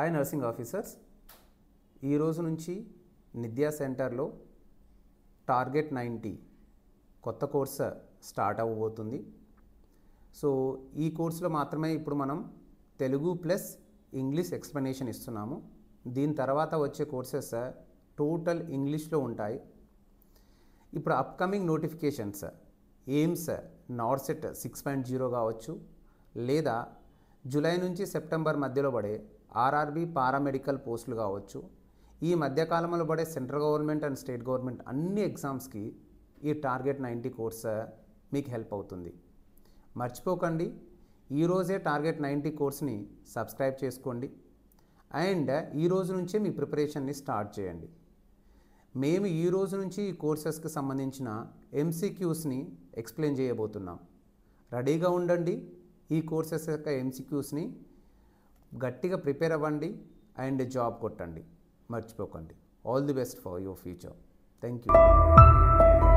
hi nursing officers ఈ రోజు నుంచి నిద్యా సెంటర్లో టార్గెట్ నైంటీ కొత్త కోర్స్ స్టార్ట్ అవ్వబోతుంది సో ఈ కోర్సులో మాత్రమే ఇప్పుడు మనం తెలుగు ప్లస్ ఇంగ్లీష్ ఎక్స్ప్లెనేషన్ ఇస్తున్నాము దీని తర్వాత వచ్చే కోర్సెస్ టోటల్ ఇంగ్లీష్లో ఉంటాయి ఇప్పుడు upcoming notifications AIIMS NORCET six point zero కావచ్చు లేదా జూలై నుంచి సెప్టెంబర్ మధ్యలో పడే ఆర్ఆర్బి పారామెడికల్ పోస్టులు కావచ్చు ఈ మధ్యకాలంలో పడే central government and state government అన్ని ఎగ్జామ్స్కి ఈ టార్గెట్ నైంటీ కోర్స్ మీకు హెల్ప్ అవుతుంది మర్చిపోకండి ఈరోజే టార్గెట్ నైంటీ కోర్స్ని సబ్స్క్రైబ్ చేసుకోండి అండ్ ఈ రోజు నుంచే మీ ప్రిపరేషన్ని స్టార్ట్ చేయండి మేము ఈ రోజు నుంచి ఈ కోర్సెస్కి సంబంధించిన ఎంసీక్యూస్ని ఎక్స్ప్లెయిన్ చేయబోతున్నాం రెడీగా ఉండండి ఈ కోర్సెస్ యొక్క ఎంసీక్యూస్ని గట్టిగా ప్రిపేర్ అవ్వండి అండ్ జాబ్ కొట్టండి మర్చిపోకండి all the best for your future thank you